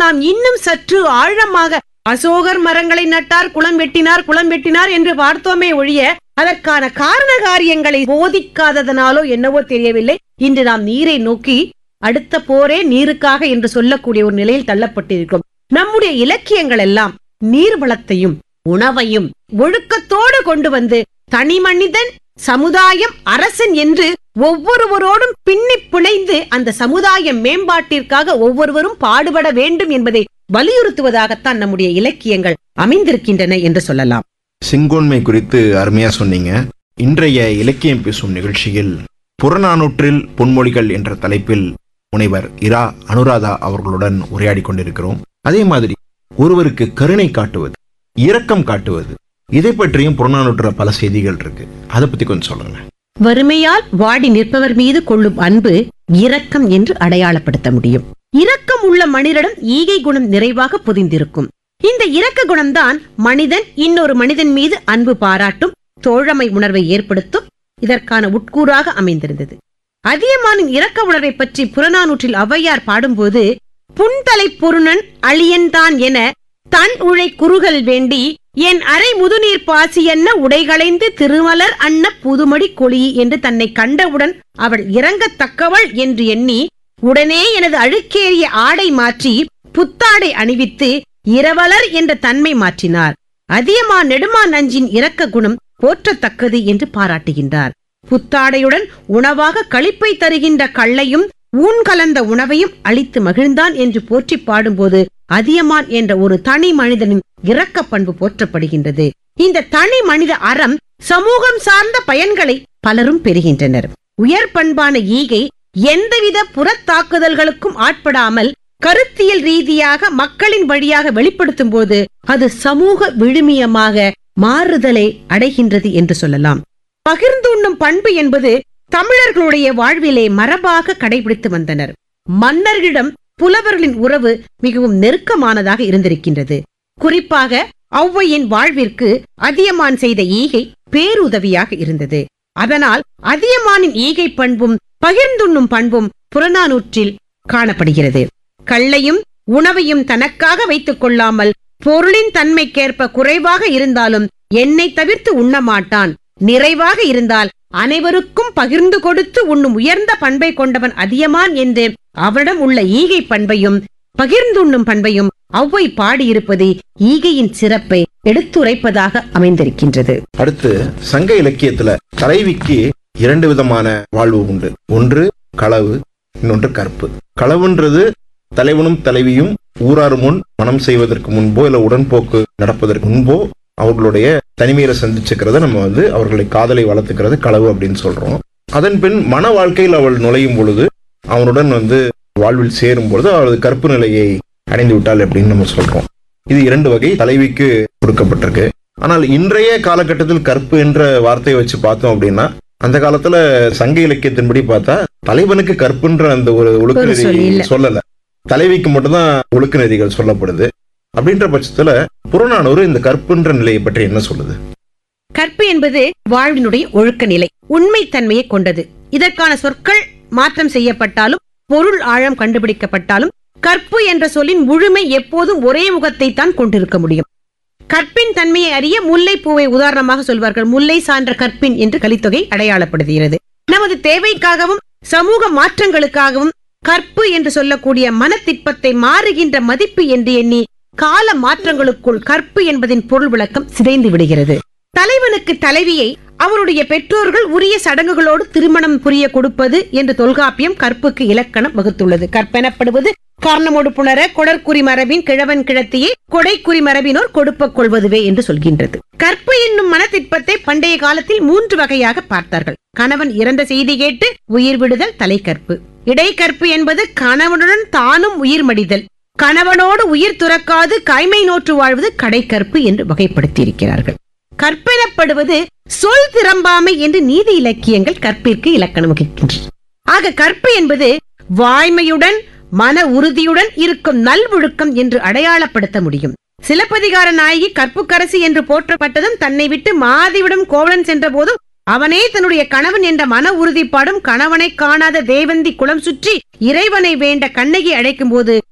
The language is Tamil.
நாம் இன்னும் சற்று ஆழமாக அசோகர் மரங்களை நட்டார் குளம் வெட்டினார் குளம் வெட்டினார் என்று பார்த்தோமே ஒழிய அதற்கான காரண காரியங்களை போதிக்காததனாலோ என்னவோ தெரியவில்லை இன்று நாம் நீரை நோக்கி அடுத்த போரே நீருக்காக என்று சொல்லக்கூடிய ஒரு நிலையில் தள்ளப்பட்டிருக்கிறோம் நம்முடைய இலக்கியங்கள் எல்லாம் நீர்வளத்தையும் உணவையும் ஒழுக்கத்தோடு கொண்டு வந்து தனி மனிதன் சமுதாயம் அரசன் என்று ஒவ்வொருவரோடும் பின்னி பிணைந்து அந்த சமுதாய மேம்பாட்டிற்காக ஒவ்வொருவரும் பாடுபட வேண்டும் என்பதை வலியுறுத்துவதாகத்தான் நம்முடைய இலக்கியங்கள் அமைந்திருக்கின்றன என்று சொல்லலாம் செங்கோன்மை குறித்து அருமையா சொன்னீங்க இன்றைய இலக்கியம் பேசும் நிகழ்ச்சியில் புறநானூற்றில் பொன்மொழிகள் என்ற தலைப்பில் முனைவர் இரா அனுராதா அவர்களுடன் உரையாடி கொண்டிருக்கிறோம் அதே மாதிரி ஒருவருக்கு கருணை காட்டுவது இரக்கம் காட்டுவது இதை பற்றியும் புறநானூற்றுல பல செய்திகள் இருக்கு அதை பத்தி கொஞ்சம் சொல்லுங்க வறுமையால் வாடி நிற்பவர் மீது கொள்ளும் அன்பு இரக்கம் என்று அடையாளப்படுத்த முடியும் இரக்கம் உள்ள மனிதரிடம் ஈகை குணம் நிறைவாக பொதிந்திருக்கும் இந்த இரக்க குணம்தான் மனிதன் இன்னொரு மனிதன் மீது அன்பு பாராட்டும் தோழமை உணர்வை ஏற்படுத்தும் இதற்கான உட்கூறாக அமைந்திருந்தது அதியமானின் இரக்க உணர்வை பற்றி புறநானூற்றில் ஔவையார் பாடும்போது புன்தலை பொருணன் அழியன்தான் என தன் உழை குறுகல் வேண்டி என் அரை முதுநீர் பாசி என்ன உடைகளைந்து திருமலர் அன்ன புதுமடி கொளி என்று தன்னை கண்டவுடன் அவள் இறங்கத்தக்கவள் என்று எண்ணி உடனே எனது அழுக்கேறிய ஆடை மாற்றி புத்தாடை அணிவித்து இரவலர் என்ற தன்மை மாற்றினார் அதியமா நெடுமா நஞ்சின் இரக்க குணம் போற்றத்தக்கது என்று பாராட்டுகின்றார் புத்தாடையுடன் உணவாக களிப்பை தருகின்ற கள்ளையும் ஊன் கலந்த உணவையும் அளித்து மகிழ்ந்தான் என்று போற்றி பாடும்போது அதியமான் என்ற ஒரு தனி மனிதனின் இரக்க பண்பு போற்றப்படுகின்றது இந்த தனி மனித அறம் சமூகம் சார்ந்த பயன்களை பலரும் பெறுகின்றனர் உயர் பண்பான ஈகை எந்தவித புறத்தாக்குதல்களுக்கும் ஆட்படாமல் கருத்தியல் ரீதியாக மக்களின் வழியாக வெளிப்படுத்தும் போது அது சமூக விழுமியமாக மாறுதலை அடைகின்றது என்று சொல்லலாம் பகிர்ந்துண்ணும் பண்பு என்பது தமிழர்களுடைய வாழ்விலே மரபாக கடைபிடித்து வந்தனர் மன்னர்களிடம் புலவர்களின் உறவு மிகவும் நெருக்கமானதாக இருந்திருக்கின்றது குறிப்பாக ஔவையின் வாழ்விற்கு அதியமான் செய்த ஈகை பேருதவியாக இருந்தது அதனால் அதியமானின் ஈகை பண்பும் பகிர்ந்துண்ணும் பண்பும் புறநானூற்றில் காணப்படுகிறது கள்ளையும் உணவையும் தனக்காக வைத்துக் கொள்ளாமல் பொருளின் தன்மைக்கேற்ப குறைவாக இருந்தாலும் என்னை தவிர்த்து உண்ண மாட்டான் நிறைவாக இருந்தால் அனைவருக்கும் பகிர்ந்து கொடுத்து உண்ணும் உயர்ந்த பண்பை கொண்டவன் அதியமான் என்று அவரிடம் உள்ள ஈகை பண்பையும் பகிர்ந்துண்ணும் பண்பையும் ஔவை பாடியிருப்பது ஈகையின் சிறப்பை எடுத்துரைப்பதாக அமைந்திருக்கின்றது அடுத்து சங்க இலக்கியத்துல தலைவிக்கு இரண்டு விதமான வாழ்வு உண்டு ஒன்று களவு இன்னொன்று கற்பு களவுன்றது தலைவனும் தலைவியும் ஊரார் முன் மனம் செய்வதற்கு முன்போ இல்ல உடன்போக்கு நடப்பதற்கு முன்போ அவர்களுடைய தனிமையில சந்திச்சுக்கிறத நம்ம வந்து அவர்களை காதலை வளர்த்துக்கிறது களவு அப்படின்னு சொல்றோம் அதன் பின் மன வாழ்க்கையில் அவள் நுழையும் பொழுது அவனுடன் வந்து வாழ்வில் சேரும் பொழுது அவளது கற்பு நிலையை அடைந்து விட்டாள் அப்படின்னு நம்ம சொல்றோம் இது இரண்டு வகை தலைவிக்கு கொடுக்கப்பட்டிருக்கு ஆனால் இன்றைய காலகட்டத்தில் கற்பு என்ற வார்த்தையை வச்சு பார்த்தோம் அப்படின்னா அந்த காலத்துல சங்க இலக்கியத்தின்படி பார்த்தா தலைவனுக்கு கற்புன்ற அந்த ஒரு ஒழுக்க ஒரு சொல் நெறி இல்ல. சொல்லல தலைவிக்கு மட்டும்தான் ஒழுக்க நெறிகள் சொல்லப்படுது அப்படின்ற பட்சத்துல புறநானூறு இந்த கற்புன்ற நிலையை பற்றி என்ன சொல்லுது கற்பு என்பது வாழ்வினுடைய ஒழுக்க நிலை உண்மைத்தன்மையை கொண்டது இதற்கான சொற்கள் மாற்றம் செய்யப்பட்டாலும் பொருள் ஆழம் கண்டுபிடிக்கப்பட்டாலும் கற்பு என்ற சொல்லின் முழுமை எப்போதும் ஒரே முகத்தை தான் கொண்டிருக்க முடியும் கற்பின் தன்மையை அறிய முல்லை பூவை உதாரணமாக சொல்வார்கள் முல்லை சான்ற கற்பின் என்று கலித்தொகை அடையாளப்படுத்துகிறது நமது தேவைக்காகவும் சமூக மாற்றங்களுக்காகவும் கற்பு என்று சொல்லக்கூடிய மனத்திற்பத்தை மாறுகின்ற மதிப்பு என்று எண்ணி கால மாற்றங்களுக்குள் கற்பு என்பதின் பொருள் விளக்கம் சிதைந்து விடுகிறது தலைவனுக்கு தலைவியை அவருடைய பெற்றோர்கள் உரிய சடங்குகளோடு திருமணம் புரிய கொடுப்பது என்று தொல்காப்பியம் கற்புக்கு இலக்கணம் வகுத்துள்ளது கற்பெனப்படுவது காரணமோடு புணர கொடற்குறி மரபின் கிழவன் கிழத்தியை கொடைக்குறி மரபினோர் கொடுப்ப கொள்வதுவே என்று சொல்கின்றது கற்பு என்னும் மனத்திற்பத்தை பண்டைய காலத்தில் மூன்று வகையாக பார்த்தார்கள் கணவன் இறந்த செய்தி கேட்டு உயிர் விடுதல் தலைக்கற்பு இடைக்கற்பு என்பது கணவனுடன் தானும் உயிர் மடிதல் கணவனோடு உயிர் துறக்காது கைமை நோற்று வாழ்வது கடைக்கற்பு என்று வகைப்படுத்தியிருக்கிறார்கள் கற்பெனப்படுவது சொல் திறம்பாமை என்று நீதி இலக்கியங்கள் கற்பிற்கு இலக்கணம் வகிக்கின்றன ஆக கற்பு என்பது வாய்மையுடன் மன உறுதியுடன் இருக்கும் நல்வொழுக்கம் என்று அடையாளப்படுத்த முடியும் சிலப்பதிகார நாயகி கற்புக்கரசி என்று போற்றப்பட்டதும் தன்னை விட்டு மாதிவிடும் கோவலன் சென்ற போதும் அவனே தன்னுடைய கணவன் என்ற மன உறுதிப்பாடும் கணவனை காணாத தேவந்தி குளம் சுற்றி இறைவனை வேண்ட கண்ணகி அழைக்கும் போது